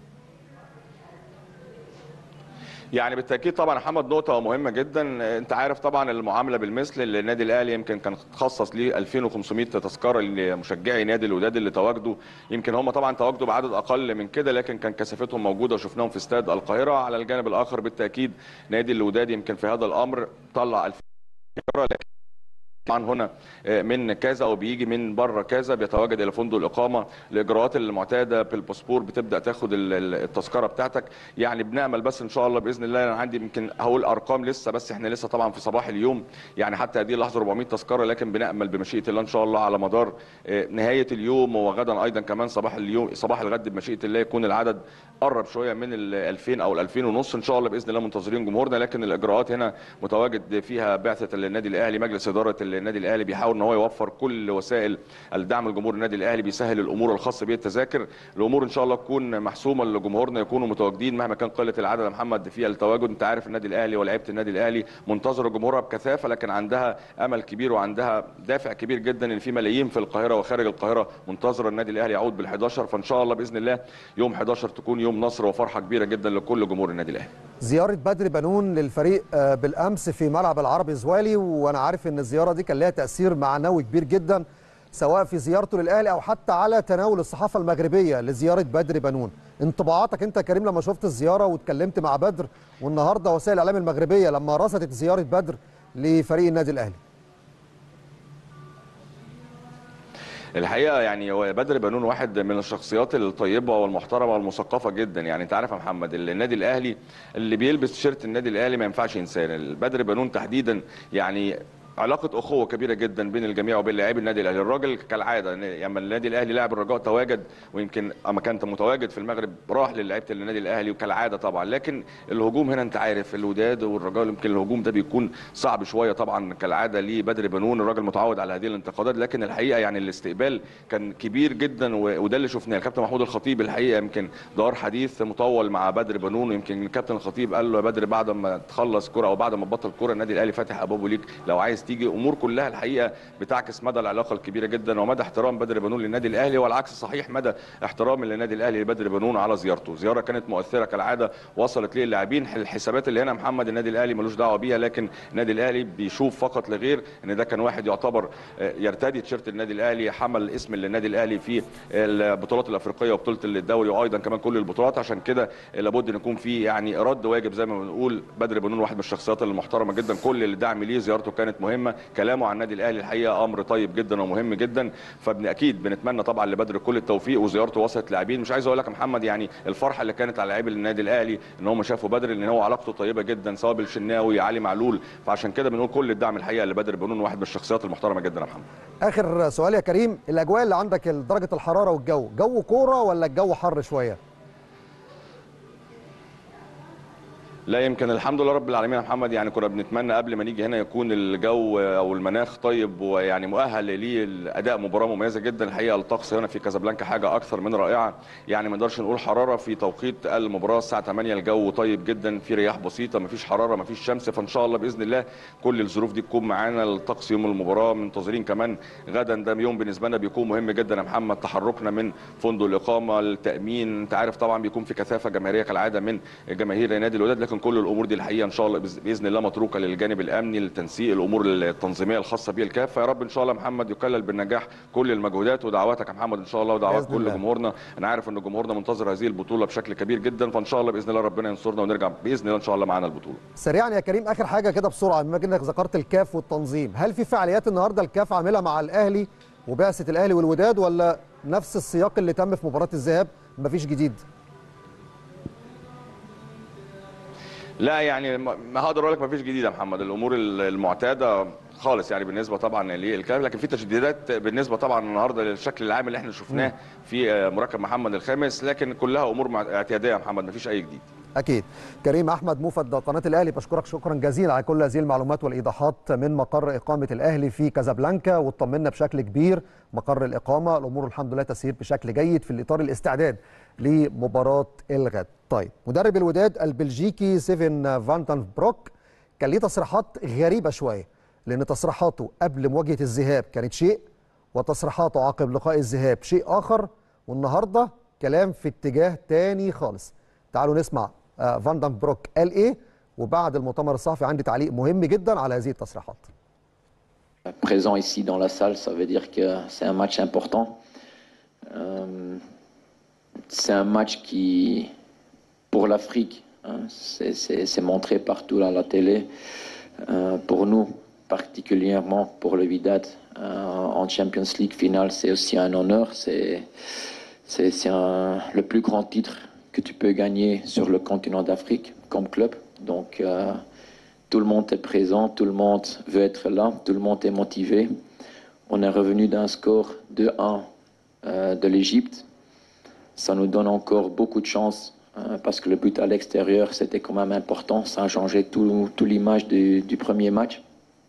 يعني بالتاكيد طبعا يا محمد نقطه مهمه جدا انت عارف طبعا المعامله بالمثل اللي النادي الاهلي يمكن كان خصص ليه 2500 تذكره لمشجعي نادي الوداد اللي تواجدوا يمكن هم طبعا تواجدوا بعدد اقل من كده لكن كان كثافتهم موجوده وشفناهم في استاد القاهره على الجانب الاخر بالتاكيد نادي الوداد يمكن في هذا الامر طلع 2000 تذكره لكن طبعا هنا من كذا او بيجي من بره كذا بيتواجد الى فندق الاقامه الاجراءات المعتاده بالباسبور بتبدا تاخد ال- ال- التذكره بتاعتك يعني بنامل بس ان شاء الله باذن الله انا عندي يمكن هقول ارقام لسه بس احنا لسه طبعا في صباح اليوم يعني حتى هذه اللحظه 400 تذكره لكن بنامل بمشيئه الله ان شاء الله على مدار آه، نهايه اليوم وغدا ايضا كمان صباح اليوم صباح الغد بمشيئه الله يكون العدد قرب شويه من ال 2000 او ال 2000 ونص ان شاء الله باذن الله منتظرين جمهورنا لكن الاجراءات هنا متواجد فيها بعثه النادي الاهلي مجلس اداره النادي الاهلي بيحاول ان هو يوفر كل وسائل الدعم لجمهور النادي الاهلي بيسهل الامور الخاصه بالتذاكر الامور ان شاء الله تكون محسومه لجمهورنا يكونوا متواجدين مهما كان قله العدد يا محمد في التواجد انت عارف النادي الاهلي ولاعيبه النادي الاهلي منتظره جمهورها بكثافه لكن عندها امل كبير وعندها دافع كبير جدا ان في ملايين في القاهره وخارج القاهره منتظره النادي الاهلي يعود بال11 فان شاء الله باذن الله يوم 11 تكون يوم نصر وفرحه كبيره جدا لكل جمهور النادي الاهلي زيارة بدر بنون للفريق آه، بالأمس في ملعب العربي الزوالي وأنا عارف إن الزيارة دي كان لها تأثير معنوي كبير جدا سواء في زيارته للأهلي أو حتى على تناول الصحافة المغربية لزيارة بدر بنون انطباعاتك أنت يا كريم لما شفت الزيارة واتكلمت مع بدر والنهاردة وسائل الإعلام المغربية لما رصدت زيارة بدر لفريق النادي الأهلي الحقيقه يعني هو بدر بنون واحد من الشخصيات الطيبه والمحترمه والمثقفه جدا يعني انت عارف يا محمد النادي الاهلي اللي بيلبس تيشيرت النادي الاهلي ما ينفعش ينساه بدر بنون تحديدا يعني علاقة أخوة كبيرة جدا بين الجميع وبين لاعبي النادي الأهلي، الراجل كالعادة لما النادي الأهلي لاعب الرجاء تواجد ويمكن أما كان متواجد في المغرب راح للعيبة النادي الأهلي وكالعادة طبعا، لكن الهجوم هنا أنت عارف الوداد والرجاء يمكن الهجوم ده بيكون صعب شوية طبعا كالعادة لبدر بنون، الراجل متعود على هذه الانتقادات لكن الحقيقة يعني الاستقبال كان كبير جدا و- وده اللي شفناه، الكابتن محمود الخطيب الحقيقة يمكن دار حديث مطول مع بدر بنون ويمكن الكابتن الخطيب قال له يا بدر بعد ما تخلص كرة أو بعد ما تبطل كرة النادي الأهلي فاتح أبوابه ليك لو عايز تيجي أمور كلها الحقيقه بتعكس مدى العلاقه الكبيره جدا ومدى احترام بدر بنون للنادي الاهلي والعكس صحيح مدى احترام للنادي الاهلي لبدر بنون على زيارته زياره كانت مؤثره كالعاده وصلت ليه اللاعبين الحسابات اللي هنا محمد النادي الاهلي ملوش دعوه بيها لكن النادي الاهلي بيشوف فقط لغير ان ده كان واحد يعتبر آه، يرتدي تيشيرت النادي الاهلي حمل اسم للنادي الاهلي في البطولات الافريقيه وبطوله الدوري وايضا كمان كل البطولات عشان كده لابد ان يكون في يعني رد واجب زي ما بنقول بدر بنون واحد من الشخصيات المحترمه جدا كل الدعم ليه زيارته كانت مهمه مهمه كلامه عن النادي الاهلي الحقيقه امر طيب جدا ومهم جدا فاكيد بنتمنى طبعا لبدر كل التوفيق وزيارته وصلت لاعبين مش عايز اقول لك يا محمد يعني الفرحه اللي كانت على لاعبي النادي الاهلي ان هم شافوا بدر ان هو علاقته طيبه جدا سواء بالشناوي علي معلول فعشان كده بنقول كل الدعم الحقيقه لبدر بنون واحد من الشخصيات المحترمه جدا يا محمد اخر سؤال يا كريم الاجواء اللي عندك درجه الحراره والجو جو كوره ولا الجو حر شويه لا يمكن الحمد لله رب العالمين يا محمد يعني كنا بنتمنى قبل ما نيجي هنا يكون الجو او المناخ طيب ويعني مؤهل لاداء مباراه مميزه جدا الحقيقه الطقس هنا في كازابلانكا حاجه اكثر من رائعه يعني ما نقدرش نقول حراره في توقيت المباراه الساعه 8 الجو طيب جدا في رياح بسيطه ما فيش حراره ما فيش شمس فان شاء الله باذن الله كل الظروف دي تكون معانا الطقس يوم المباراه منتظرين كمان غدا ده يوم بالنسبه لنا بيكون مهم جدا يا محمد تحركنا من فندق الاقامه التامين انت عارف طبعا بيكون في كثافه جماهيريه كالعاده من جماهير نادي الوداد لكن كل الامور دي الحقيقه ان شاء الله باذن الله متروكه للجانب الامني للتنسيق الامور التنظيميه الخاصه به الكاف يا رب ان شاء الله محمد يكلل بالنجاح كل المجهودات ودعواتك يا محمد ان شاء الله ودعوات بإذن كل الله. جمهورنا انا عارف ان جمهورنا منتظر هذه البطوله بشكل كبير جدا فان شاء الله باذن الله ربنا ينصرنا ونرجع باذن الله ان شاء الله معانا البطوله سريعا يا كريم اخر حاجه كده بسرعه بما انك ذكرت الكاف والتنظيم هل في فعاليات النهارده الكاف عاملها مع الاهلي وبعثه الاهلي والوداد ولا نفس السياق اللي تم في مباراه الذهاب مفيش جديد لا يعني ما ما هقدر اقول لك ما فيش جديد يا محمد الامور المعتاده خالص يعني بالنسبه طبعا للكلام لكن في تجديدات بالنسبه طبعا النهارده للشكل العام اللي احنا شفناه في آه، مركب محمد الخامس لكن كلها امور مع- اعتياديه يا محمد ما فيش اي جديد اكيد كريم احمد موفد قناه الاهلي بشكرك شكرا جزيلا على كل هذه المعلومات والايضاحات من مقر اقامه الاهلي في كازابلانكا واطمنا بشكل كبير مقر الاقامه الامور الحمد لله تسير بشكل جيد في الاطار الاستعداد لمباراه الغد طيب مدرب الوداد البلجيكي سيفن فانتن بروك كان ليه تصريحات غريبه شويه لان تصريحاته قبل مواجهه الذهاب كانت شيء وتصريحاته عقب لقاء الذهاب شيء اخر والنهارده كلام في اتجاه تاني خالص تعالوا نسمع آه، فان دام بروك قال ايه وبعد المؤتمر الصحفي عندي تعليق مهم جدا على هذه التصريحات présent ici dans la salle, ça veut dire que c'est un match important. Euh, c'est un match qui, pour l'Afrique, hein, c'est- c'est c'est montré partout à la télé. Euh, pour nous, particulièrement pour le Wydad, euh, en Champions League finale, c'est aussi un honneur. C'est c'est c'est un- le plus grand titre que tu peux gagner sur le continent d'Afrique comme club. Donc, euh, tout le monde est présent, tout le monde veut être là, tout le monde est motivé. On est revenu d'un score 2-1 euh, de l'Égypte. Ça nous donne encore beaucoup de chance euh, parce que le but à l'extérieur, c'était quand même important. Ça a changé tout, tout l'image du, du premier match.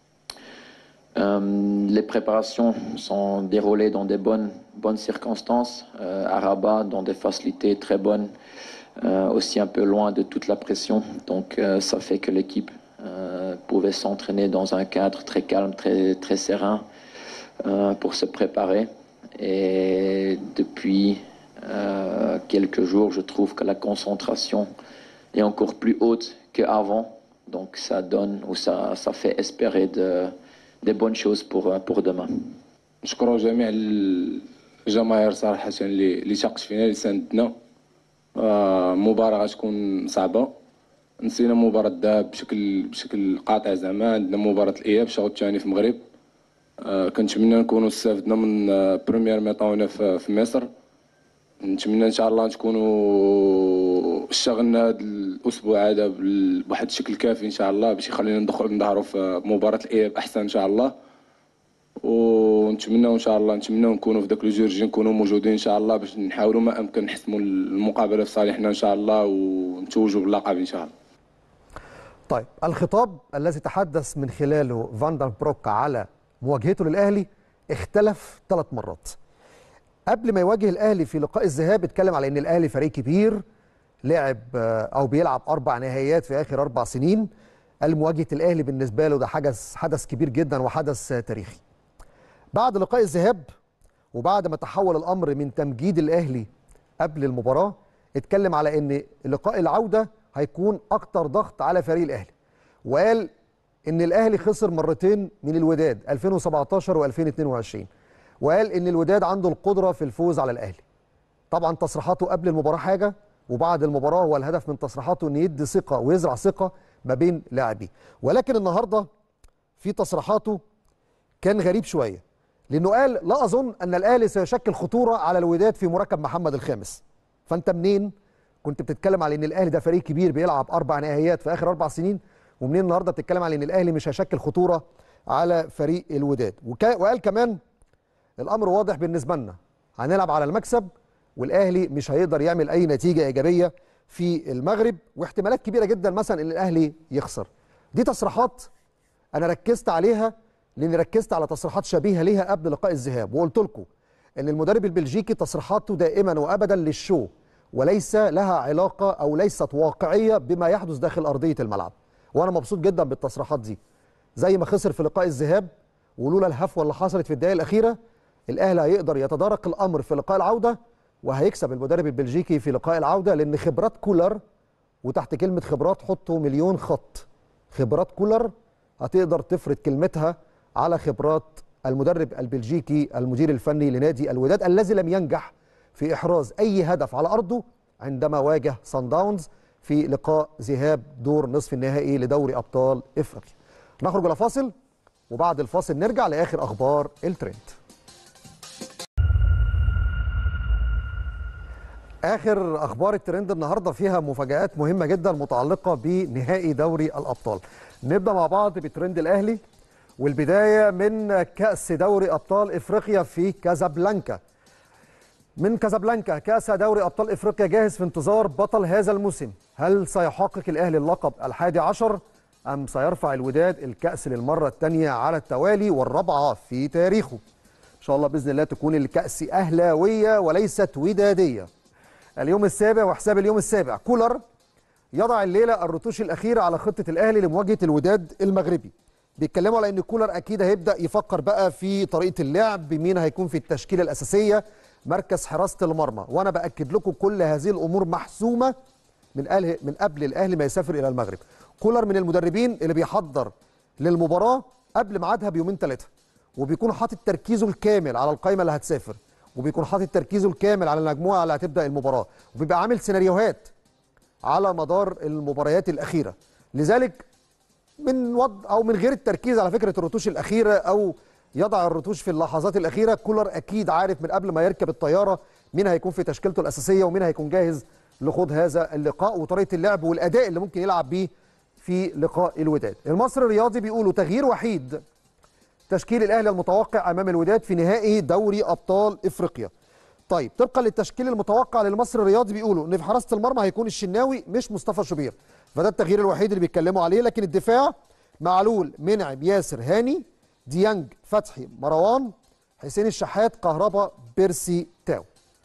Euh, les préparations sont déroulées dans des bonnes, bonnes circonstances. Euh, à Rabat, dans des facilités très bonnes, euh, aussi un peu loin de toute la pression. Donc euh, ça fait que l'équipe euh, pouvait s'entraîner dans un cadre très calme, très, très serein euh, pour se préparer. Et depuis euh, quelques jours, je trouve que la concentration est encore plus haute qu'avant. Donc ça donne ou ça, ça fait espérer de, des bonnes choses pour, euh, pour demain. نشكروا جميع الجماهير صراحة اللي اللي شقت فينا اللي ساندنا آه، مباراة غتكون صعبة نسينا مباراة الذهاب بشكل بشكل قاطع زعما عندنا مباراة الإياب الشوط الثاني في المغرب آه، كنتمنى نكونوا استفدنا من آه، بريمير ميطون هنا في في مصر نتمنى ان شاء الله نكونوا اشتغلنا هذا الاسبوع هذا بال- بواحد الشكل كافي ان شاء الله باش يخلينا ندخل نظهروا في مباراة الإياب احسن ان شاء الله ونتمنى ان شاء الله نتمنى نكونوا في ذاك لو جورجي نكونوا موجودين ان شاء الله باش نحاولوا ما امكن نحسموا المقابله في صالحنا ان شاء الله ونتوجوا باللقب ان شاء الله طيب الخطاب الذي تحدث من خلاله فان دان بروك على مواجهته للاهلي اختلف ثلاث مرات قبل ما يواجه الاهلي في لقاء الذهاب اتكلم على ان الاهلي فريق كبير لعب آه، او بيلعب اربع نهائيات في اخر اربع سنين قال مواجهه الاهلي بالنسبه له ده حدث حدث كبير جدا وحدث آه، تاريخي بعد لقاء الذهاب وبعد ما تحول الامر من تمجيد الاهلي قبل المباراه اتكلم على ان لقاء العوده هيكون اكتر ضغط على فريق الاهلي وقال ان الاهلي خسر مرتين من الوداد 2017 و2022 وقال ان الوداد عنده القدره في الفوز على الاهلي طبعا تصريحاته قبل المباراه حاجه وبعد المباراه هو الهدف من تصريحاته ان يدي ثقه ويزرع ثقه ما بين لاعبيه ولكن النهارده في تصريحاته كان غريب شويه لانه قال لا اظن ان الاهلي سيشكل خطوره على الوداد في مركب محمد الخامس فانت منين كنت بتتكلم على ان الاهلي ده فريق كبير بيلعب اربع نهائيات في اخر اربع سنين ومنين النهارده بتتكلم على ان الاهلي مش هيشكل خطوره على فريق الوداد وكا- وقال كمان الامر واضح بالنسبه لنا هنلعب على المكسب والاهلي مش هيقدر يعمل اي نتيجه ايجابيه في المغرب واحتمالات كبيره جدا مثلا ان الاهلي يخسر دي تصريحات انا ركزت عليها لاني ركزت على تصريحات شبيهه ليها قبل لقاء الذهاب وقلت لكم ان المدرب البلجيكي تصريحاته دائما وابدا للشو وليس لها علاقه او ليست واقعيه بما يحدث داخل ارضيه الملعب وانا مبسوط جدا بالتصريحات دي زي ما خسر في لقاء الذهاب ولولا الهفوه اللي حصلت في الدقائق الاخيره الاهلي هيقدر يتدارك الامر في لقاء العوده وهيكسب المدرب البلجيكي في لقاء العوده لان خبرات كولر وتحت كلمه خبرات حطوا مليون خط خبرات كولر هتقدر تفرض كلمتها على خبرات المدرب البلجيكي المدير الفني لنادي الوداد الذي لم ينجح في احراز اي هدف على ارضه عندما واجه سان داونز في لقاء ذهاب دور نصف النهائي لدوري ابطال افريقيا. نخرج الى فاصل وبعد الفاصل نرجع لاخر اخبار الترند. اخر اخبار الترند النهارده فيها مفاجات مهمه جدا متعلقه بنهائي دوري الابطال. نبدا مع بعض بترند الاهلي والبدايه من كاس دوري ابطال افريقيا في كازابلانكا. من كازابلانكا كاس دوري ابطال افريقيا جاهز في انتظار بطل هذا الموسم هل سيحقق الاهلي اللقب الحادي عشر ام سيرفع الوداد الكاس للمره الثانيه على التوالي والرابعه في تاريخه ان شاء الله باذن الله تكون الكاس اهلاويه وليست وداديه اليوم السابع وحساب اليوم السابع كولر يضع الليله الرتوش الاخيره على خطه الاهلي لمواجهه الوداد المغربي بيتكلموا على ان كولر اكيد هيبدا يفكر بقى في طريقه اللعب مين هيكون في التشكيله الاساسيه مركز حراسه المرمى وانا باكد لكم كل هذه الامور محسومه من أهل من قبل الاهلي ما يسافر الى المغرب كولر من المدربين اللي بيحضر للمباراه قبل ميعادها بيومين ثلاثه وبيكون حاطط تركيزه الكامل على القائمه اللي هتسافر وبيكون حاطط تركيزه الكامل على المجموعه اللي هتبدا المباراه وبيبقى عامل سيناريوهات على مدار المباريات الاخيره لذلك من وضع او من غير التركيز على فكره الرتوش الاخيره او يضع الرتوش في اللحظات الاخيره كولر اكيد عارف من قبل ما يركب الطياره مين هيكون في تشكيلته الاساسيه ومين هيكون جاهز لخوض هذا اللقاء وطريقه اللعب والاداء اللي ممكن يلعب بيه في لقاء الوداد المصري الرياضي بيقولوا تغيير وحيد تشكيل الاهلي المتوقع امام الوداد في نهائي دوري ابطال افريقيا طيب طبقا للتشكيل المتوقع للمصري الرياضي بيقولوا ان في حراسه المرمى هيكون الشناوي مش مصطفى شوبير فده التغيير الوحيد اللي بيتكلموا عليه لكن الدفاع معلول منعم ياسر هاني ديانج فتحي مروان حسين الشحات كهربا بيرسي تاو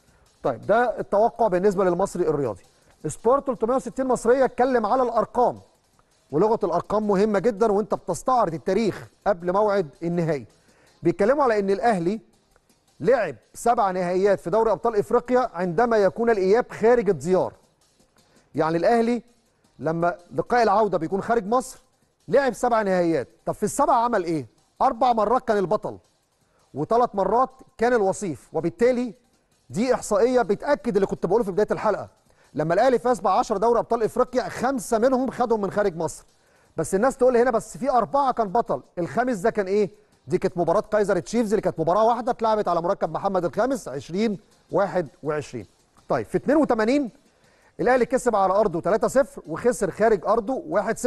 طيب ده التوقع بالنسبه للمصري الرياضي سبورت 360 مصريه اتكلم على الارقام ولغه الارقام مهمه جدا وانت بتستعرض التاريخ قبل موعد النهائي بيتكلموا على ان الاهلي لعب سبع نهائيات في دوري ابطال افريقيا عندما يكون الاياب خارج الديار يعني الاهلي لما لقاء العوده بيكون خارج مصر لعب سبع نهائيات طب في السبع عمل ايه اربع مرات كان البطل وثلاث مرات كان الوصيف وبالتالي دي احصائيه بتاكد اللي كنت بقوله في بدايه الحلقه لما الاهلي فاز ب 10 دوري ابطال افريقيا خمسه منهم خدهم من خارج مصر بس الناس تقول لي هنا بس في اربعه كان بطل الخامس ده كان ايه دي كانت مباراه كايزر تشيفز اللي كانت مباراه واحده اتلعبت على مركب محمد الخامس 20 21 طيب في 82 الاهلي كسب على ارضه 3-0 وخسر خارج ارضه 1-0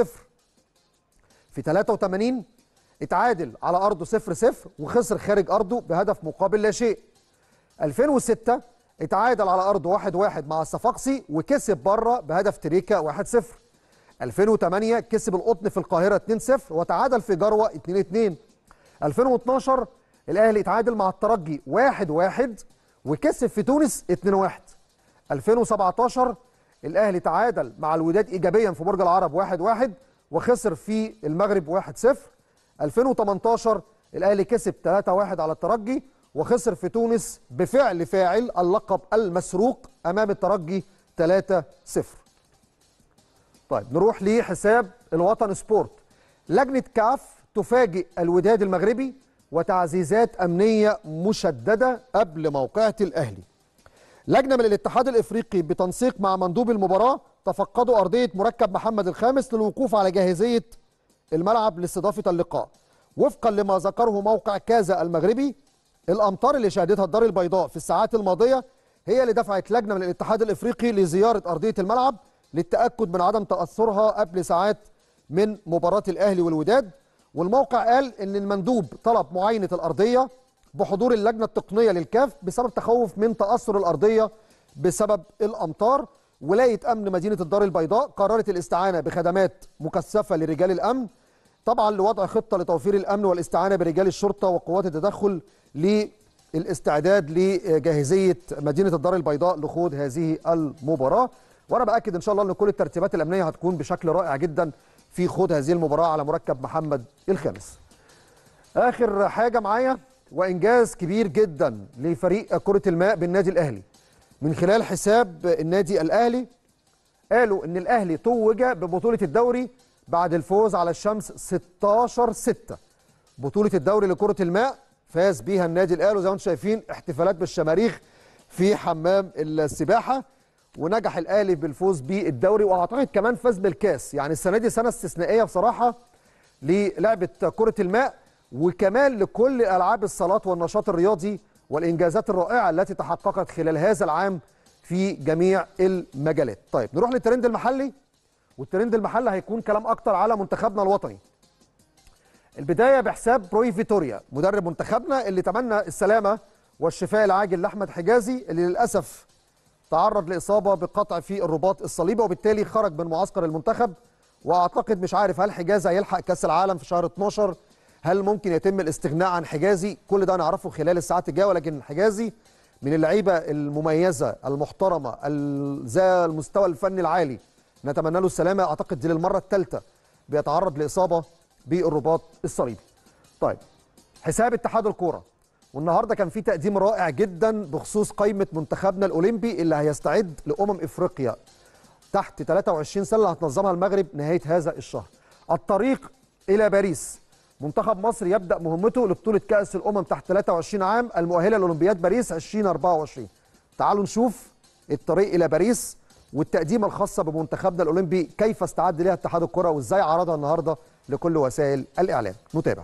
في 83 اتعادل على ارضه 0-0 وخسر خارج ارضه بهدف مقابل لا شيء 2006 اتعادل على ارضه 1-1 مع الصفاقسي وكسب بره بهدف تريكا 1-0 2008 كسب القطن في القاهره 2-0 وتعادل في جروه 2-2 2012 الاهلي اتعادل مع الترجي 1-1 وكسب في تونس 2-1 2017 الاهلي تعادل مع الوداد ايجابيا في برج العرب 1-1 وخسر في المغرب 1-0 2018 الاهلي كسب 3-1 على الترجي وخسر في تونس بفعل فاعل اللقب المسروق امام الترجي 3-0 طيب نروح لحساب الوطن سبورت لجنه كاف تفاجئ الوداد المغربي وتعزيزات امنيه مشدده قبل موقعه الاهلي لجنه من الاتحاد الافريقي بتنسيق مع مندوب المباراه تفقدوا ارضيه مركب محمد الخامس للوقوف على جاهزيه الملعب لاستضافه اللقاء وفقا لما ذكره موقع كازا المغربي الامطار اللي شهدتها الدار البيضاء في الساعات الماضيه هي اللي دفعت لجنه من الاتحاد الافريقي لزياره ارضيه الملعب للتاكد من عدم تاثرها قبل ساعات من مباراه الاهلي والوداد والموقع قال ان المندوب طلب معاينه الارضيه بحضور اللجنه التقنيه للكاف بسبب تخوف من تاثر الارضيه بسبب الامطار ولايه امن مدينه الدار البيضاء قررت الاستعانه بخدمات مكثفه لرجال الامن طبعا لوضع خطه لتوفير الامن والاستعانه برجال الشرطه وقوات التدخل للاستعداد لجاهزيه مدينه الدار البيضاء لخوض هذه المباراه وانا باكد ان شاء الله ان كل الترتيبات الامنيه هتكون بشكل رائع جدا في خوض هذه المباراه على مركب محمد الخامس. اخر حاجه معايا وانجاز كبير جدا لفريق كره الماء بالنادي الاهلي من خلال حساب النادي الاهلي قالوا ان الاهلي توج ببطوله الدوري بعد الفوز على الشمس 16 6 بطوله الدوري لكره الماء فاز بيها النادي الاهلي وزي ما انتم شايفين احتفالات بالشماريخ في حمام السباحه ونجح الاهلي بالفوز بالدوري واعتقد كمان فاز بالكاس يعني السنه دي سنه استثنائيه بصراحه للعبه كره الماء وكمان لكل العاب الصالات والنشاط الرياضي والانجازات الرائعه التي تحققت خلال هذا العام في جميع المجالات. طيب نروح للترند المحلي والترند المحلي هيكون كلام اكتر على منتخبنا الوطني. البدايه بحساب بروي فيتوريا مدرب منتخبنا اللي تمنى السلامه والشفاء العاجل لاحمد حجازي اللي للاسف تعرض لاصابه بقطع في الرباط الصليبي وبالتالي خرج من معسكر المنتخب واعتقد مش عارف هل حجازي هيلحق كاس العالم في شهر 12 هل ممكن يتم الاستغناء عن حجازي كل ده نعرفه خلال الساعات الجايه ولكن حجازي من اللعيبه المميزه المحترمه ذا المستوى الفني العالي نتمنى له السلامه اعتقد دي للمره الثالثه بيتعرض لاصابه بالرباط الصليبي طيب حساب اتحاد الكوره والنهارده كان في تقديم رائع جدا بخصوص قائمه منتخبنا الاولمبي اللي هيستعد لامم افريقيا تحت 23 سنه اللي هتنظمها المغرب نهايه هذا الشهر الطريق الى باريس منتخب مصر يبدا مهمته لبطوله كاس الامم تحت 23 عام المؤهله لاولمبياد باريس 2024 تعالوا نشوف الطريق الى باريس والتقديمه الخاصه بمنتخبنا الاولمبي كيف استعد لها اتحاد الكره وازاي عرضها النهارده لكل وسائل الاعلام نتابع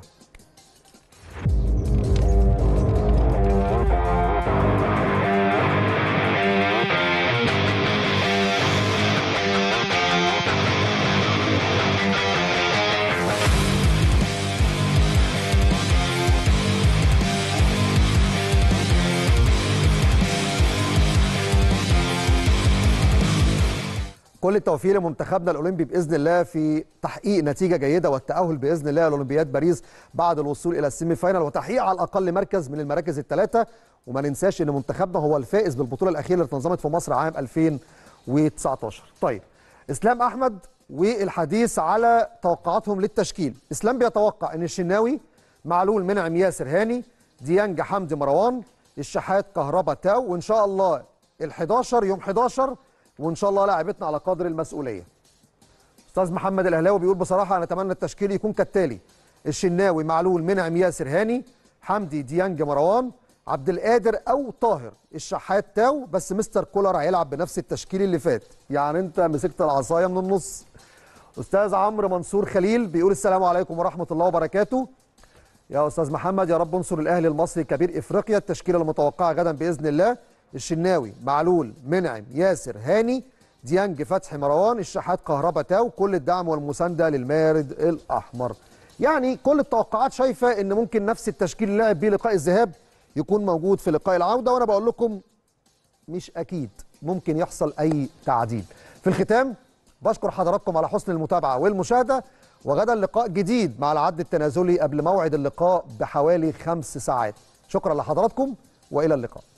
كل التوفيق لمنتخبنا الاولمبي باذن الله في تحقيق نتيجه جيده والتاهل باذن الله لاولمبياد باريس بعد الوصول الى السيمي فاينال وتحقيق على الاقل مركز من المراكز الثلاثه وما ننساش ان منتخبنا هو الفائز بالبطوله الاخيره اللي اتنظمت في مصر عام 2019 طيب اسلام احمد والحديث على توقعاتهم للتشكيل اسلام بيتوقع ان الشناوي معلول منعم ياسر هاني ديانج حمدي مروان الشحات كهربا تاو وان شاء الله ال11 يوم 11 وان شاء الله لاعبتنا على قدر المسؤوليه. استاذ محمد الاهلاوي بيقول بصراحه انا اتمنى التشكيل يكون كالتالي: الشناوي معلول منعم ياسر هاني حمدي ديانج مروان عبد القادر او طاهر الشحات تاو بس مستر كولر هيلعب بنفس التشكيل اللي فات يعني انت مسكت العصايه من النص استاذ عمرو منصور خليل بيقول السلام عليكم ورحمه الله وبركاته يا استاذ محمد يا رب انصر الاهلي المصري كبير افريقيا التشكيله المتوقعه غدا باذن الله الشناوي معلول منعم ياسر هاني ديانج فتحي مروان الشحات كهربا تاو كل الدعم والمسانده للمارد الاحمر يعني كل التوقعات شايفه ان ممكن نفس التشكيل اللي لعب بيه لقاء الذهاب يكون موجود في لقاء العوده وانا بقول لكم مش اكيد ممكن يحصل اي تعديل في الختام بشكر حضراتكم على حسن المتابعه والمشاهده وغدا لقاء جديد مع العد التنازلي قبل موعد اللقاء بحوالي خمس ساعات شكرا لحضراتكم والى اللقاء